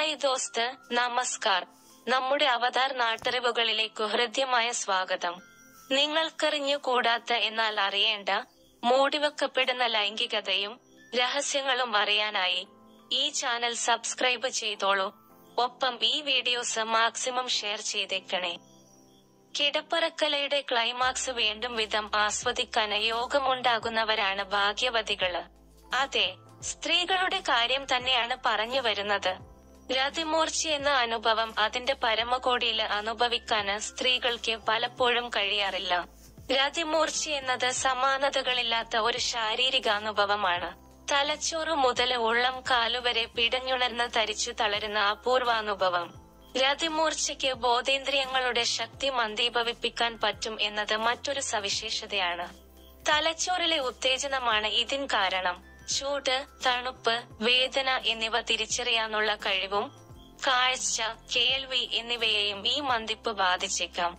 hi ദോസ്ത് നമസ്കാർ നമ്മുടെ അവതാർ നാട്ടറിവുകളിലേക്ക് ഹൃദ്യമായ സ്വാഗതം നിങ്ങൾക്കറിഞ്ഞു കൂടാത്ത എന്നാൽ അറിയേണ്ട മൂടിവെക്കപ്പെടുന്ന ലൈംഗികതയും രഹസ്യങ്ങളും അറിയാനായി ഈ ചാനൽ സബ്സ്ക്രൈബ് ചെയ്തോളൂ ഒപ്പം ഈ വീഡിയോസ് മാക്സിമം ഷെയർ ചെയ്തേക്കണേ കിടപ്പറക്കലയുടെ ക്ലൈമാക്സ് വീണ്ടും വിധം ആസ്വദിക്കാൻ യോഗമുണ്ടാകുന്നവരാണ് ഭാഗ്യവതികള് അതെ സ്ത്രീകളുടെ കാര്യം തന്നെയാണ് പറഞ്ഞു വരുന്നത് രതിമൂർച്ച എന്ന അനുഭവം അതിന്റെ പരമകോടിയില് അനുഭവിക്കാന് സ്ത്രീകൾക്ക് പലപ്പോഴും കഴിയാറില്ല രതിമൂർച്ച എന്നത് സമാനതകളില്ലാത്ത ഒരു ശാരീരിക അനുഭവമാണ് തലച്ചോറ് മുതൽ ഉള്ളം കാലുവരെ പിടഞ്ഞുണർന്ന് തരിച്ചു തളരുന്ന അപൂർവാനുഭവം രതിമൂർച്ചയ്ക്ക് ബോധേന്ദ്രിയങ്ങളുടെ ശക്തി മന്ദീഭവിപ്പിക്കാൻ പറ്റും എന്നത് മറ്റൊരു സവിശേഷതയാണ് തലച്ചോറിലെ ഉത്തേജനമാണ് ഇതിൻ കാരണം ചൂട് തണുപ്പ് വേദന എന്നിവ തിരിച്ചറിയാനുള്ള കഴിവും കാഴ്ച കേൾവി എന്നിവയെയും ഈ മന്ദിപ്പ് ബാധിച്ചേക്കാം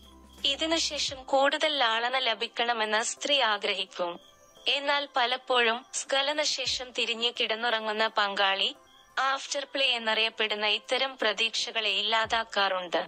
ഇതിനുശേഷം കൂടുതൽ ലാളന ലഭിക്കണമെന്ന് സ്ത്രീ ആഗ്രഹിക്കും എന്നാൽ പലപ്പോഴും സ്ഖലനശേഷം തിരിഞ്ഞു കിടന്നുറങ്ങുന്ന പങ്കാളി ആഫ്റ്റർ പ്ലേ എന്നറിയപ്പെടുന്ന ഇത്തരം പ്രതീക്ഷകളെ ഇല്ലാതാക്കാറുണ്ട്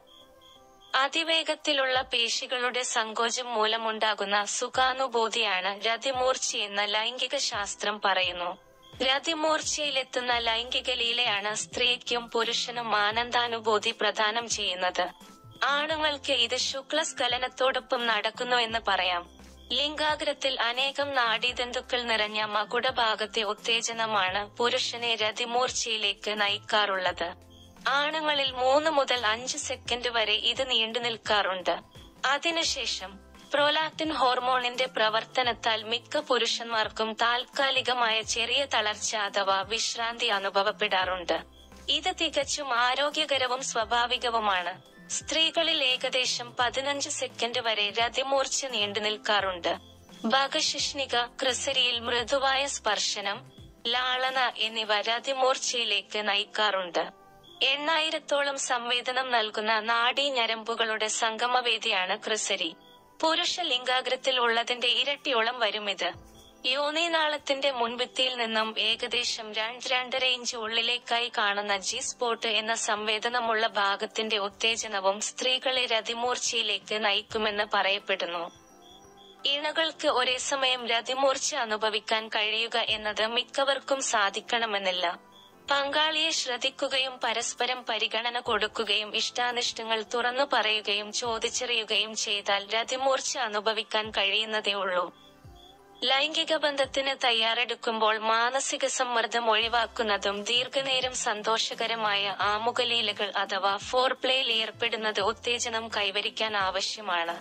അതിവേഗത്തിലുള്ള പേശികളുടെ സങ്കോചം മൂലമുണ്ടാകുന്ന സുഖാനുഭൂതിയാണ് രതിമൂർച്ചയെന്ന് ലൈംഗിക ശാസ്ത്രം പറയുന്നു രതിമൂർച്ചയിലെത്തുന്ന ലൈംഗിക ലീലയാണ് സ്ത്രീക്കും പുരുഷനും ആനന്ദാനുഭൂതി പ്രദാനം ചെയ്യുന്നത് ആണുങ്ങൾക്ക് ഇത് ശുക്ലസ്ഖലനത്തോടൊപ്പം നടക്കുന്നു എന്ന് പറയാം ലിംഗാഗ്രത്തിൽ അനേകം നാഡീതന്തുക്കൾ നിറഞ്ഞ മകുടഭാഗത്തെ ഉത്തേജനമാണ് പുരുഷനെ രതിമൂർച്ചയിലേക്ക് നയിക്കാറുള്ളത് ആണുങ്ങളിൽ മൂന്ന് മുതൽ അഞ്ച് സെക്കൻഡ് വരെ ഇത് നീണ്ടു നിൽക്കാറുണ്ട് അതിനുശേഷം പ്രോലാക്റ്റിൻ ഹോർമോണിന്റെ പ്രവർത്തനത്താൽ മിക്ക പുരുഷന്മാർക്കും താൽക്കാലികമായ ചെറിയ തളർച്ച അഥവാ വിശ്രാന്തി അനുഭവപ്പെടാറുണ്ട് ഇത് തികച്ചും ആരോഗ്യകരവും സ്വാഭാവികവുമാണ് സ്ത്രീകളിൽ ഏകദേശം പതിനഞ്ച് സെക്കൻഡ് വരെ രതിമൂർച്ച നീണ്ടു നിൽക്കാറുണ്ട് ഭഗശിഷ്ണിക ക്രിസരിയിൽ മൃദുവായ സ്പർശനം ലാളന എന്നിവ രതിമൂർച്ചയിലേക്ക് നയിക്കാറുണ്ട് എണ്ണായിരത്തോളം സംവേദനം നൽകുന്ന നാഡീ ഞരമ്പുകളുടെ സംഗമവേദിയാണ് ക്രിസരി പുരുഷ ലിംഗാഗ്രത്തിൽ ഉള്ളതിന്റെ ഇരട്ടിയോളം വരുമിത് യോനിനാളത്തിന്റെ മുൻഭിത്തിയിൽ നിന്നും ഏകദേശം രണ്ട് രണ്ടര ഇഞ്ച് ഉള്ളിലേക്കായി കാണുന്ന ജി സ്പോട്ട് എന്ന സംവേദനമുള്ള ഭാഗത്തിന്റെ ഉത്തേജനവും സ്ത്രീകളെ രതിമൂർച്ചയിലേക്ക് നയിക്കുമെന്ന് പറയപ്പെടുന്നു ഇണകൾക്ക് ഒരേ സമയം രതിമൂർച്ച അനുഭവിക്കാൻ കഴിയുക എന്നത് മിക്കവർക്കും സാധിക്കണമെന്നില്ല പങ്കാളിയെ ശ്രദ്ധിക്കുകയും പരസ്പരം പരിഗണന കൊടുക്കുകയും ഇഷ്ടാനിഷ്ടങ്ങൾ തുറന്നു പറയുകയും ചോദിച്ചറിയുകയും ചെയ്താൽ രതിമൂർച്ച അനുഭവിക്കാൻ കഴിയുന്നതേ ഉള്ളൂ ലൈംഗിക ബന്ധത്തിന് തയ്യാറെടുക്കുമ്പോൾ മാനസിക സമ്മർദ്ദം ഒഴിവാക്കുന്നതും ദീർഘനേരം സന്തോഷകരമായ ആമുഖലീലകൾ അഥവാ ഫോർ പ്ലേയിൽ ഏർപ്പെടുന്നത് ഉത്തേജനം കൈവരിക്കാൻ ആവശ്യമാണ്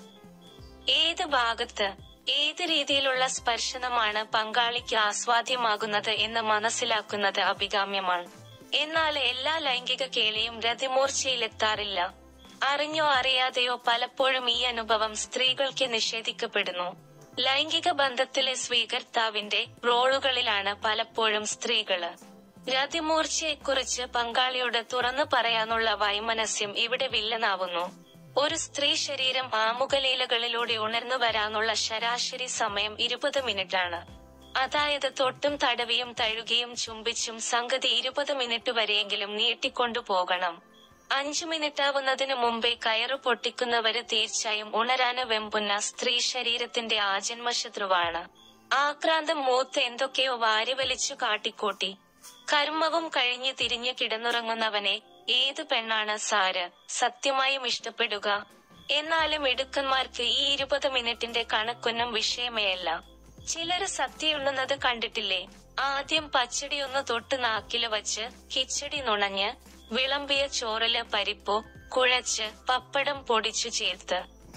ഏത് ഭാഗത്ത് ഏത് രീതിയിലുള്ള സ്പർശനമാണ് പങ്കാളിക്ക് ആസ്വാദ്യമാകുന്നത് എന്ന് മനസ്സിലാക്കുന്നത് അഭികാമ്യമാണ് എന്നാൽ എല്ലാ ലൈംഗിക കേളിയും രതിമൂർച്ചയിലെത്താറില്ല അറിഞ്ഞോ അറിയാതെയോ പലപ്പോഴും ഈ അനുഭവം സ്ത്രീകൾക്ക് നിഷേധിക്കപ്പെടുന്നു ലൈംഗിക ബന്ധത്തിലെ സ്വീകർത്താവിന്റെ റോളുകളിലാണ് പലപ്പോഴും സ്ത്രീകള് രതിമൂർച്ചയെക്കുറിച്ച് പങ്കാളിയോട് തുറന്നു പറയാനുള്ള വൈമനസ്യം ഇവിടെ വില്ലനാവുന്നു ഒരു സ്ത്രീ ശരീരം ആമുഖലീലകളിലൂടെ ഉണർന്നു വരാനുള്ള ശരാശരി സമയം ഇരുപത് മിനിറ്റാണ് അതായത് തൊട്ടും തടവിയും തഴുകിയും ചുംബിച്ചും സംഗതി ഇരുപത് മിനിറ്റ് വരെയെങ്കിലും നീട്ടിക്കൊണ്ടു പോകണം അഞ്ചു മിനിറ്റാവുന്നതിനു മുമ്പേ കയറു പൊട്ടിക്കുന്നവര് തീർച്ചയായും ഉണരാന് വെമ്പുന്ന സ്ത്രീ ശരീരത്തിന്റെ ആജന്മശത്രുവാണ് ആക്രാന്തം മൂത്ത് എന്തൊക്കെയോ വാരിവലിച്ചു കാട്ടിക്കൂട്ടി കർമ്മവും കഴിഞ്ഞ് തിരിഞ്ഞു കിടന്നുറങ്ങുന്നവനെ ഏത് പെണ്ണാണ് സാര് സത്യമായും ഇഷ്ടപ്പെടുക എന്നാലും ഇടുക്കന്മാർക്ക് ഈ ഇരുപത് മിനിറ്റിന്റെ കണക്കൊന്നും വിഷയമേയല്ല ചിലര് സത്യയുണ്ണുന്നത് കണ്ടിട്ടില്ലേ ആദ്യം പച്ചടി ഒന്ന് തൊട്ട് നാക്കില് വച്ച് കിച്ചടി നുണഞ്ഞ് വിളമ്പിയ ചോറില് പരിപ്പോ കുഴച്ച് പപ്പടം പൊടിച്ചു ചേർത്ത്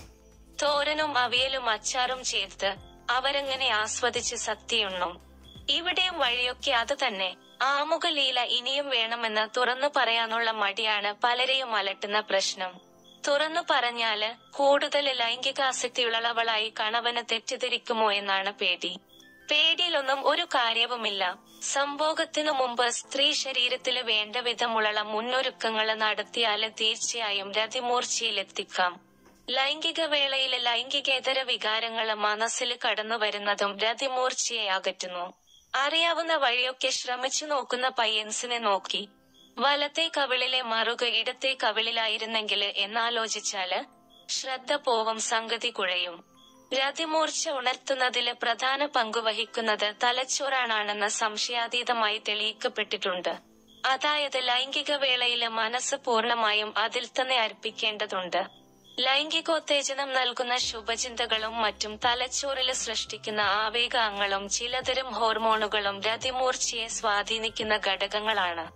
തോരനും അവിയലും അച്ചാറും ചേർത്ത് അവരങ്ങനെ ആസ്വദിച്ച് സത്യയുണ്ണും ഇവിടെയും വഴിയൊക്കെ അത് തന്നെ ആമുഖലീല ഇനിയും വേണമെന്ന് തുറന്നു പറയാനുള്ള മടിയാണ് പലരെയും അലട്ടുന്ന പ്രശ്നം തുറന്നു പറഞ്ഞാല് കൂടുതൽ ലൈംഗികാസക്തിയുള്ളവളായി കണവന് തെറ്റിദ്ധരിക്കുമോ എന്നാണ് പേടി പേടിയിലൊന്നും ഒരു കാര്യവുമില്ല സംഭോഗത്തിനു മുമ്പ് സ്ത്രീ ശരീരത്തില് വേണ്ട വിധമുള്ള മുന്നൊരുക്കങ്ങള് നടത്തിയാല് തീർച്ചയായും രതിമൂർച്ചയിലെത്തിക്കാം ലൈംഗിക വേളയിലെ ലൈംഗികേതര വികാരങ്ങള് മനസ്സിൽ കടന്നു വരുന്നതും രതിമൂർച്ചയെ അകറ്റുന്നു അറിയാവുന്ന വഴിയൊക്കെ ശ്രമിച്ചു നോക്കുന്ന പയ്യൻസിനെ നോക്കി വലത്തെ കവിളിലെ മറുക ഇടത്തെ കവിളിലായിരുന്നെങ്കില് എന്നാലോചിച്ചാല് ശ്രദ്ധ പോവും സംഗതി കുഴയും രതിമൂർച്ച ഉണർത്തുന്നതില് പ്രധാന പങ്കുവഹിക്കുന്നത് തലച്ചോറാണെന്ന് സംശയാതീതമായി തെളിയിക്കപ്പെട്ടിട്ടുണ്ട് അതായത് ലൈംഗിക വേളയില് മനസ്സ് പൂർണ്ണമായും അതിൽ തന്നെ അർപ്പിക്കേണ്ടതുണ്ട് ലൈംഗികോത്തേജനം നൽകുന്ന ശുഭചിന്തകളും മറ്റും തലച്ചോറില് സൃഷ്ടിക്കുന്ന ആവേഗങ്ങളും ചിലതരം ഹോർമോണുകളും രതിമൂർച്ചയെ സ്വാധീനിക്കുന്ന ഘടകങ്ങളാണ്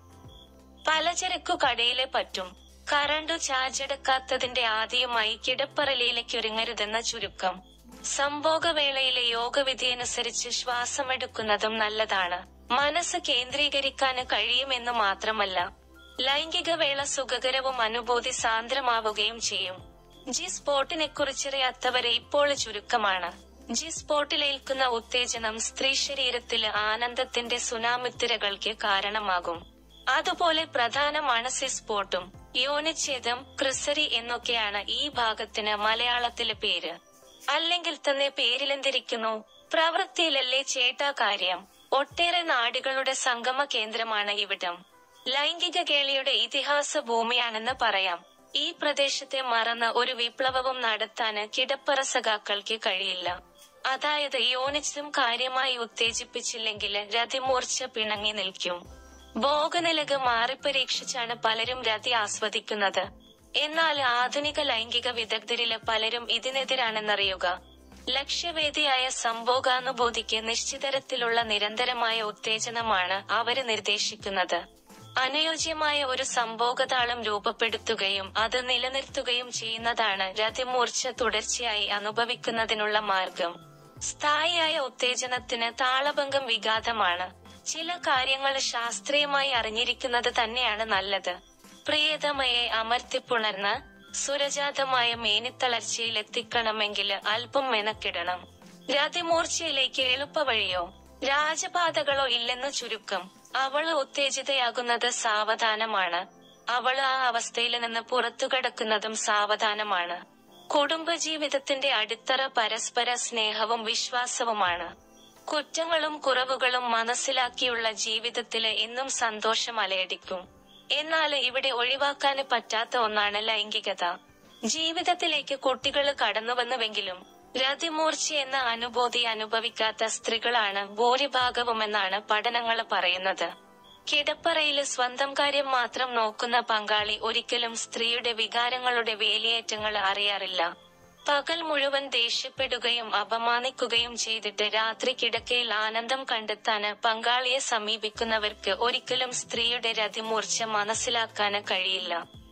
പലചരക്കു കടയിലെ പറ്റും കറണ്ടു ചാർജെടുക്കാത്തതിന്റെ ആദ്യമായി കിടപ്പറലിയിലേക്കൊരുങ്ങരുതെന്ന ചുരുക്കം സംഭോഗവേളയിലെ യോഗവിധിയനുസരിച്ച് ശ്വാസമെടുക്കുന്നതും നല്ലതാണ് മനസ്സ് കേന്ദ്രീകരിക്കാന് കഴിയുമെന്ന് മാത്രമല്ല ലൈംഗിക വേള സുഖകരവും അനുഭൂതി സാന്ദ്രമാവുകയും ചെയ്യും ജി സ്പോട്ടിനെ കുറിച്ചറിയാത്തവരെ ഇപ്പോൾ ചുരുക്കമാണ് ജി സ്പോട്ടിലേൽക്കുന്ന ഉത്തേജനം സ്ത്രീ ശരീരത്തില് ആനന്ദത്തിന്റെ സുനാമിത്തിരകൾക്ക് കാരണമാകും അതുപോലെ പ്രധാനമാണ് സിസ്പോട്ടും യോനിച്ഛേദം ക്രിസരി എന്നൊക്കെയാണ് ഈ ഭാഗത്തിന് മലയാളത്തിലെ പേര് അല്ലെങ്കിൽ തന്നെ പേരിലെന്തിരിക്കുന്നു പ്രവൃത്തിയിലല്ലേ ചേട്ടാ കാര്യം ഒട്ടേറെ നാടുകളുടെ സംഗമ കേന്ദ്രമാണ് ഇവിടം ലൈംഗിക കേളിയുടെ ഇതിഹാസ ഭൂമിയാണെന്ന് പറയാം ഈ പ്രദേശത്തെ മറന്ന് ഒരു വിപ്ലവവും നടത്താന് കിടപ്പറ സഖാക്കൾക്ക് കഴിയില്ല അതായത് യോനിച്ചും കാര്യമായി ഉത്തേജിപ്പിച്ചില്ലെങ്കില് രതിമൂർച്ച പിണങ്ങി നിൽക്കും ഭോഗനിലക മാറിപ്പരീക്ഷിച്ചാണ് പലരും രതി ആസ്വദിക്കുന്നത് എന്നാൽ ആധുനിക ലൈംഗിക വിദഗ്ധരില് പലരും ഇതിനെതിരാണെന്നറിയുക ലക്ഷ്യവേദിയായ സംഭോഗാനുഭൂതിക്ക് നിശ്ചിതരത്തിലുള്ള നിരന്തരമായ ഉത്തേജനമാണ് അവര് നിർദ്ദേശിക്കുന്നത് അനുയോജ്യമായ ഒരു സംഭോഗതാളം രൂപപ്പെടുത്തുകയും അത് നിലനിർത്തുകയും ചെയ്യുന്നതാണ് രതിമൂർച്ച തുടർച്ചയായി അനുഭവിക്കുന്നതിനുള്ള മാർഗം സ്ഥായിയായ ഉത്തേജനത്തിന് താളഭംഗം വിഘാതമാണ് ചില കാര്യങ്ങൾ ശാസ്ത്രീയമായി അറിഞ്ഞിരിക്കുന്നത് തന്നെയാണ് നല്ലത് പ്രിയതമയെ അമർത്തിപ്പുണർന്ന് സുരജാതമായ മേനിത്തളർച്ചയിൽ എത്തിക്കണമെങ്കിൽ അല്പം മെനക്കിടണം രതിമൂർച്ചയിലേക്ക് എളുപ്പവഴിയോ രാജപാതകളോ ഇല്ലെന്ന് ചുരുക്കം അവള് ഉത്തേജിതയാകുന്നത് സാവധാനമാണ് അവള് ആ അവസ്ഥയിൽ നിന്ന് പുറത്തു കടക്കുന്നതും സാവധാനമാണ് കുടുംബജീവിതത്തിന്റെ അടിത്തറ പരസ്പര സ്നേഹവും വിശ്വാസവുമാണ് കുറ്റങ്ങളും കുറവുകളും മനസ്സിലാക്കിയുള്ള ജീവിതത്തില് എന്നും സന്തോഷം അലയടിക്കും എന്നാൽ ഇവിടെ ഒഴിവാക്കാന് പറ്റാത്ത ഒന്നാണ് ലൈംഗികത ജീവിതത്തിലേക്ക് കുട്ടികൾ കടന്നുവന്നുവെങ്കിലും രതിമൂർച്ച എന്ന അനുഭൂതി അനുഭവിക്കാത്ത സ്ത്രീകളാണ് ഭൂരിഭാഗവുമെന്നാണ് പഠനങ്ങൾ പറയുന്നത് കിടപ്പറയില് സ്വന്തം കാര്യം മാത്രം നോക്കുന്ന പങ്കാളി ഒരിക്കലും സ്ത്രീയുടെ വികാരങ്ങളുടെ വേലിയേറ്റങ്ങൾ അറിയാറില്ല പകൽ മുഴുവൻ ദേഷ്യപ്പെടുകയും അപമാനിക്കുകയും ചെയ്തിട്ട് രാത്രി കിടക്കയിൽ ആനന്ദം കണ്ടെത്താന് പങ്കാളിയെ സമീപിക്കുന്നവർക്ക് ഒരിക്കലും സ്ത്രീയുടെ രതിമൂർച്ച മനസ്സിലാക്കാന് കഴിയില്ല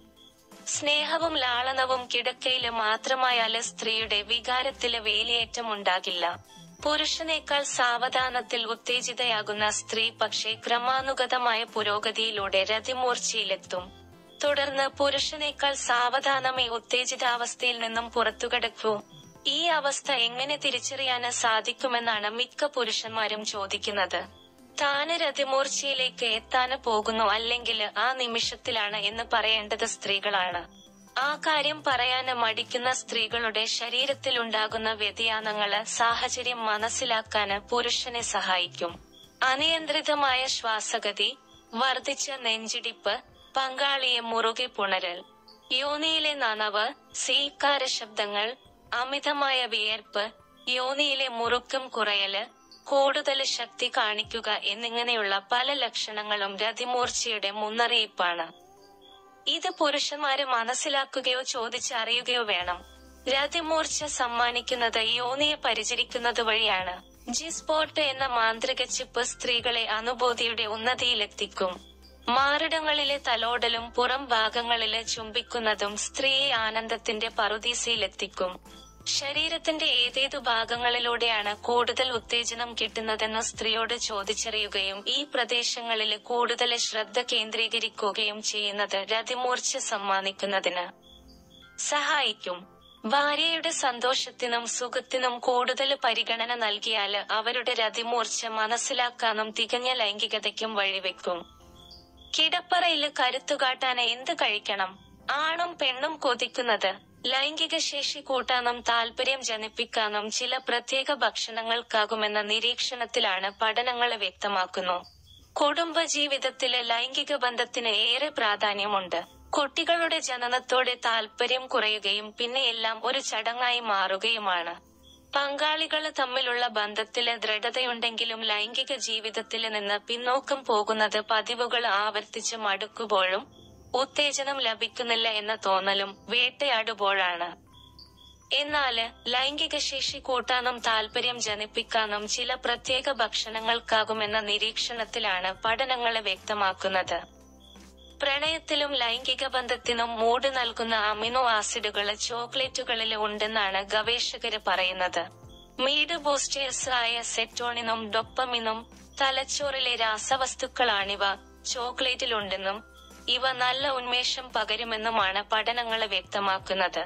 സ്നേഹവും ലാളനവും കിടക്കയില് മാത്രമായാല് സ്ത്രീയുടെ വികാരത്തില് വേലിയേറ്റം ഉണ്ടാകില്ല പുരുഷനേക്കാൾ സാവധാനത്തിൽ ഉത്തേജിതയാകുന്ന സ്ത്രീ പക്ഷേ ക്രമാനുഗതമായ പുരോഗതിയിലൂടെ രതിമൂർച്ചയിലെത്തും തുടർന്ന് പുരുഷനേക്കാൾ സാവധാനമേ ഉത്തേജിതാവസ്ഥയിൽ നിന്നും പുറത്തുകടക്കൂ ഈ അവസ്ഥ എങ്ങനെ തിരിച്ചറിയാന് സാധിക്കുമെന്നാണ് മിക്ക പുരുഷന്മാരും ചോദിക്കുന്നത് താന് രതിമൂർച്ചയിലേക്ക് എത്താന് പോകുന്നു അല്ലെങ്കിൽ ആ നിമിഷത്തിലാണ് എന്ന് പറയേണ്ടത് സ്ത്രീകളാണ് ആ കാര്യം പറയാന് മടിക്കുന്ന സ്ത്രീകളുടെ ശരീരത്തിലുണ്ടാകുന്ന വ്യതിയാനങ്ങള് സാഹചര്യം മനസ്സിലാക്കാന് പുരുഷനെ സഹായിക്കും അനിയന്ത്രിതമായ ശ്വാസഗതി വർദ്ധിച്ച നെഞ്ചിടിപ്പ് പങ്കാളിയെ മുറുകെ പുണരൽ യോനിയിലെ നനവ് സീക്കാര ശബ്ദങ്ങൾ അമിതമായ വിയർപ്പ് യോനിയിലെ മുറുക്കം കുറയല് കൂടുതൽ ശക്തി കാണിക്കുക എന്നിങ്ങനെയുള്ള പല ലക്ഷണങ്ങളും രതിമൂർച്ചയുടെ മുന്നറിയിപ്പാണ് ഇത് പുരുഷന്മാര് മനസ്സിലാക്കുകയോ ചോദിച്ചറിയുകയോ വേണം രതിമൂർച്ച സമ്മാനിക്കുന്നത് യോനിയെ പരിചരിക്കുന്നത് വഴിയാണ് ജി സ്പോട്ട് എന്ന മാന്ത്രിക ചിപ്പ് സ്ത്രീകളെ അനുഭൂതിയുടെ ഉന്നതിയിലെത്തിക്കും മാറിടങ്ങളിലെ തലോടലും പുറം ഭാഗങ്ങളിലെ ചുംബിക്കുന്നതും സ്ത്രീയെ ആനന്ദത്തിന്റെ പറുദീസയിലെത്തിക്കും ശരീരത്തിന്റെ ഏതേതു ഭാഗങ്ങളിലൂടെയാണ് കൂടുതൽ ഉത്തേജനം കിട്ടുന്നതെന്ന് സ്ത്രീയോട് ചോദിച്ചറിയുകയും ഈ പ്രദേശങ്ങളിൽ കൂടുതൽ ശ്രദ്ധ കേന്ദ്രീകരിക്കുകയും ചെയ്യുന്നത് രതിമൂർച്ച സമ്മാനിക്കുന്നതിന് സഹായിക്കും ഭാര്യയുടെ സന്തോഷത്തിനും സുഖത്തിനും കൂടുതൽ പരിഗണന നൽകിയാല് അവരുടെ രതിമൂർച്ച മനസ്സിലാക്കാനും തികഞ്ഞ ലൈംഗികതയ്ക്കും വഴിവെക്കും കിടപ്പറയില് കരുത്തുകാട്ടാൻ എന്ത് കഴിക്കണം ആണും പെണ്ണും കൊതിക്കുന്നത് ലൈംഗിക ശേഷി കൂട്ടാനും താല്പര്യം ജനിപ്പിക്കാനും ചില പ്രത്യേക ഭക്ഷണങ്ങൾക്കാകുമെന്ന നിരീക്ഷണത്തിലാണ് പഠനങ്ങൾ വ്യക്തമാക്കുന്നു കുടുംബജീവിതത്തിലെ ലൈംഗിക ബന്ധത്തിന് ഏറെ പ്രാധാന്യമുണ്ട് കുട്ടികളുടെ ജനനത്തോടെ താല്പര്യം കുറയുകയും പിന്നെ എല്ലാം ഒരു ചടങ്ങായി മാറുകയുമാണ് പങ്കാളികള് തമ്മിലുള്ള ബന്ധത്തില് ദൃഢതയുണ്ടെങ്കിലും ലൈംഗിക ജീവിതത്തില് നിന്ന് പിന്നോക്കം പോകുന്നത് പതിവുകൾ ആവർത്തിച്ച് മടുക്കുമ്പോഴും ഉത്തേജനം ലഭിക്കുന്നില്ല എന്ന തോന്നലും വേട്ടയാടുമ്പോഴാണ് എന്നാല് ലൈംഗിക ശേഷി കൂട്ടാനും താല്പര്യം ജനിപ്പിക്കാനും ചില പ്രത്യേക ഭക്ഷണങ്ങൾക്കാകുമെന്ന നിരീക്ഷണത്തിലാണ് പഠനങ്ങളെ വ്യക്തമാക്കുന്നത് പ്രണയത്തിലും ലൈംഗിക ബന്ധത്തിനും മൂട് നൽകുന്ന അമിനോ ആസിഡുകള് ചോക്ലേറ്റുകളില് ഉണ്ടെന്നാണ് ഗവേഷകര് പറയുന്നത് മീഡ് ബൂസ്റ്റേഴ്സ് ആയ സെറ്റോണിനും ഡൊപ്പമിനും തലച്ചോറിലെ രാസവസ്തുക്കളാണിവ ചോക്ലേറ്റിലുണ്ടെന്നും ഇവ നല്ല ഉന്മേഷം പകരുമെന്നുമാണ് പഠനങ്ങള് വ്യക്തമാക്കുന്നത്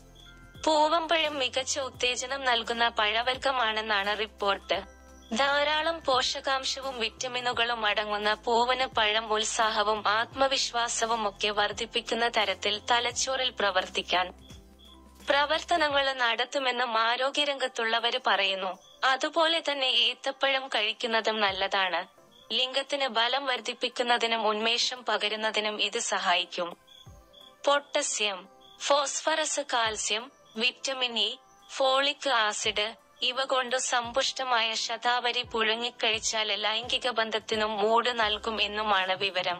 പൂവമ്പഴം മികച്ച ഉത്തേജനം നൽകുന്ന പഴവർഗമാണെന്നാണ് റിപ്പോർട്ട് ധാരാളം പോഷകാംശവും വിറ്റമിനുകളും അടങ്ങുന്ന പൂവന് പഴം ഉത്സാഹവും ആത്മവിശ്വാസവും ഒക്കെ വർദ്ധിപ്പിക്കുന്ന തരത്തിൽ തലച്ചോറിൽ പ്രവർത്തിക്കാൻ പ്രവർത്തനങ്ങൾ നടത്തുമെന്നും ആരോഗ്യരംഗത്തുള്ളവര് പറയുന്നു അതുപോലെ തന്നെ ഏത്തപ്പഴം കഴിക്കുന്നതും നല്ലതാണ് ലിംഗത്തിന് ബലം വർദ്ധിപ്പിക്കുന്നതിനും ഉന്മേഷം പകരുന്നതിനും ഇത് സഹായിക്കും potassium phosphorus calcium vitamin E folic acid ഇവ കൊണ്ട് സമ്പുഷ്ടമായ ശതാവരി പുഴുങ്ങിക്കഴിച്ചാൽ ലൈംഗിക ബന്ധത്തിനും മൂട് നൽകും എന്നുമാണ് വിവരം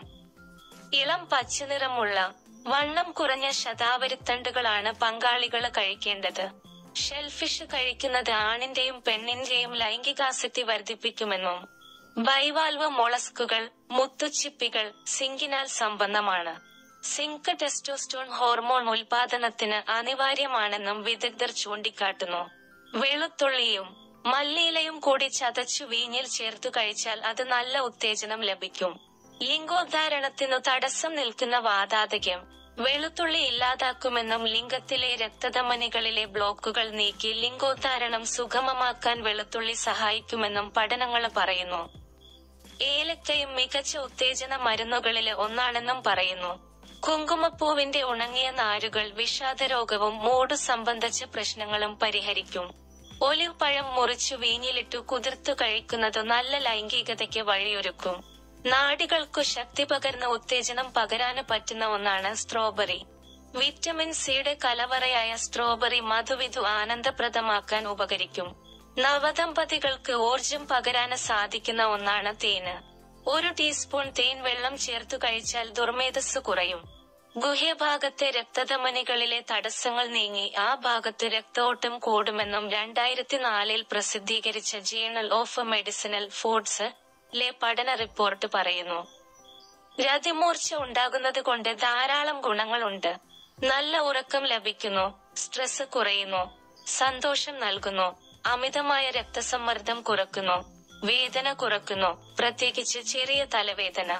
ഇളം പച്ചനിറമുള്ള വണ്ണം കുറഞ്ഞ ശതാവരിത്തണ്ടുകളാണ് പങ്കാളികള് കഴിക്കേണ്ടത് ഷെൽഫിഷ് കഴിക്കുന്നത് ആണിന്റെയും പെണ്ണിന്റെയും ലൈംഗികാസക്തി വർദ്ധിപ്പിക്കുമെന്നും ബൈവാൽവ് മൊളസ്കുകൾ മുത്തുച്ചിപ്പികൾ സിങ്കിനാൽ സംബന്ധമാണ് സിങ്ക് ടെസ്റ്റോസ്റ്റോൺ ഹോർമോൺ ഉൽപാദനത്തിന് അനിവാര്യമാണെന്നും വിദഗ്ധർ ചൂണ്ടിക്കാട്ടുന്നു വെളുത്തുള്ളിയും മല്ലിയിലയും കൂടി ചതച്ചു വീഞ്ഞിൽ ചേർത്തു കഴിച്ചാൽ അത് നല്ല ഉത്തേജനം ലഭിക്കും ലിംഗോദ്ധാരണത്തിനു തടസ്സം നിൽക്കുന്ന വാതാതകം വെളുത്തുള്ളി ഇല്ലാതാക്കുമെന്നും ലിംഗത്തിലെ രക്തധമനികളിലെ ബ്ലോക്കുകൾ നീക്കി ലിംഗോദ്ധാരണം സുഗമമാക്കാൻ വെളുത്തുള്ളി സഹായിക്കുമെന്നും പഠനങ്ങൾ പറയുന്നു ഏലക്കയും മികച്ച ഉത്തേജന മരുന്നുകളില് ഒന്നാണെന്നും പറയുന്നു കുങ്കുമപ്പൂവിന്റെ ഉണങ്ങിയ നാരുകൾ വിഷാദരോഗവും മൂട് സംബന്ധിച്ച പ്രശ്നങ്ങളും പരിഹരിക്കും ഒലിവ് പഴം മുറിച്ചു വീഞ്ഞിലിട്ടു കുതിർത്തു കഴിക്കുന്നത് നല്ല ലൈംഗികതയ്ക്ക് വഴിയൊരുക്കും നാടികൾക്കു ശക്തി പകർന്ന ഉത്തേജനം പകരാന് പറ്റുന്ന ഒന്നാണ് സ്ട്രോബെറി വിറ്റമിൻ സിയുടെ കലവറയായ സ്ട്രോബെറി മധുവിധു ആനന്ദപ്രദമാക്കാൻ ഉപകരിക്കും നവദമ്പതികൾക്ക് ഊർജം പകരാന് സാധിക്കുന്ന ഒന്നാണ് തേന് ഒരു ടീസ്പൂൺ തേൻ വെള്ളം ചേർത്തു കഴിച്ചാൽ ദുർമേധസ് കുറയും ഗുഹ്യഭാഗത്തെ രക്തധമനികളിലെ തടസ്സങ്ങൾ നീങ്ങി ആ ഭാഗത്ത് രക്തോട്ടം കൂടുമെന്നും രണ്ടായിരത്തി നാലിൽ പ്രസിദ്ധീകരിച്ച ജേണൽ ഓഫ് മെഡിസിനൽ ഫുഡ്സ് ലെ പഠന റിപ്പോർട്ട് പറയുന്നു രതിമൂർച്ച ഉണ്ടാകുന്നത് കൊണ്ട് ധാരാളം ഗുണങ്ങളുണ്ട് നല്ല ഉറക്കം ലഭിക്കുന്നു സ്ട്രെസ് കുറയുന്നു സന്തോഷം നൽകുന്നു അമിതമായ രക്തസമ്മർദ്ദം കുറക്കുന്നു വേദന കുറക്കുന്നു പ്രത്യേകിച്ച് ചെറിയ തലവേദന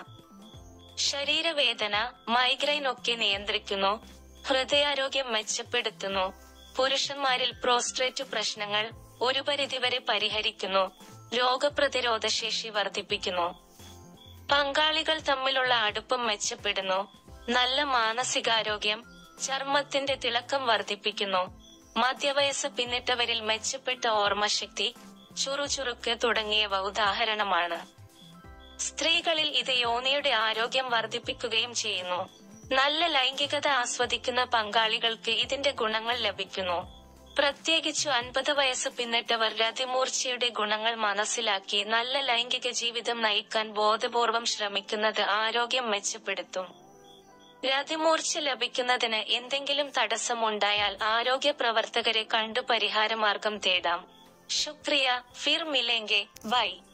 ശരീരവേദന മൈഗ്രെയിൻ ഒക്കെ നിയന്ത്രിക്കുന്നു ഹൃദയാരോഗ്യം മെച്ചപ്പെടുത്തുന്നു പുരുഷന്മാരിൽ പ്രോസ്ട്രേറ്റ് പ്രശ്നങ്ങൾ ഒരു പരിധിവരെ പരിഹരിക്കുന്നു രോഗപ്രതിരോധ ശേഷി വർദ്ധിപ്പിക്കുന്നു പങ്കാളികൾ തമ്മിലുള്ള അടുപ്പം മെച്ചപ്പെടുന്നു നല്ല മാനസികാരോഗ്യം ചർമ്മത്തിന്റെ തിളക്കം വർദ്ധിപ്പിക്കുന്നു മധ്യവയസ്സ് പിന്നിട്ടവരിൽ മെച്ചപ്പെട്ട ഓർമ്മശക്തി ചുറുചുറുക്ക് തുടങ്ങിയവ ഉദാഹരണമാണ് സ്ത്രീകളിൽ ഇത് യോനിയുടെ ആരോഗ്യം വർദ്ധിപ്പിക്കുകയും ചെയ്യുന്നു നല്ല ലൈംഗികത ആസ്വദിക്കുന്ന പങ്കാളികൾക്ക് ഇതിന്റെ ഗുണങ്ങൾ ലഭിക്കുന്നു പ്രത്യേകിച്ചു അൻപത് വയസ്സ് പിന്നിട്ടവർ രതിമൂർച്ചയുടെ ഗുണങ്ങൾ മനസ്സിലാക്കി നല്ല ലൈംഗിക ജീവിതം നയിക്കാൻ ബോധപൂർവം ശ്രമിക്കുന്നത് ആരോഗ്യം മെച്ചപ്പെടുത്തും രതിമൂർച്ച ലഭിക്കുന്നതിന് എന്തെങ്കിലും തടസ്സമുണ്ടായാൽ ആരോഗ്യ പ്രവർത്തകരെ കണ്ടു പരിഹാരമാർഗം തേടാം ശുക്രിയ ഫിർ മിലേങ്കെ ബൈ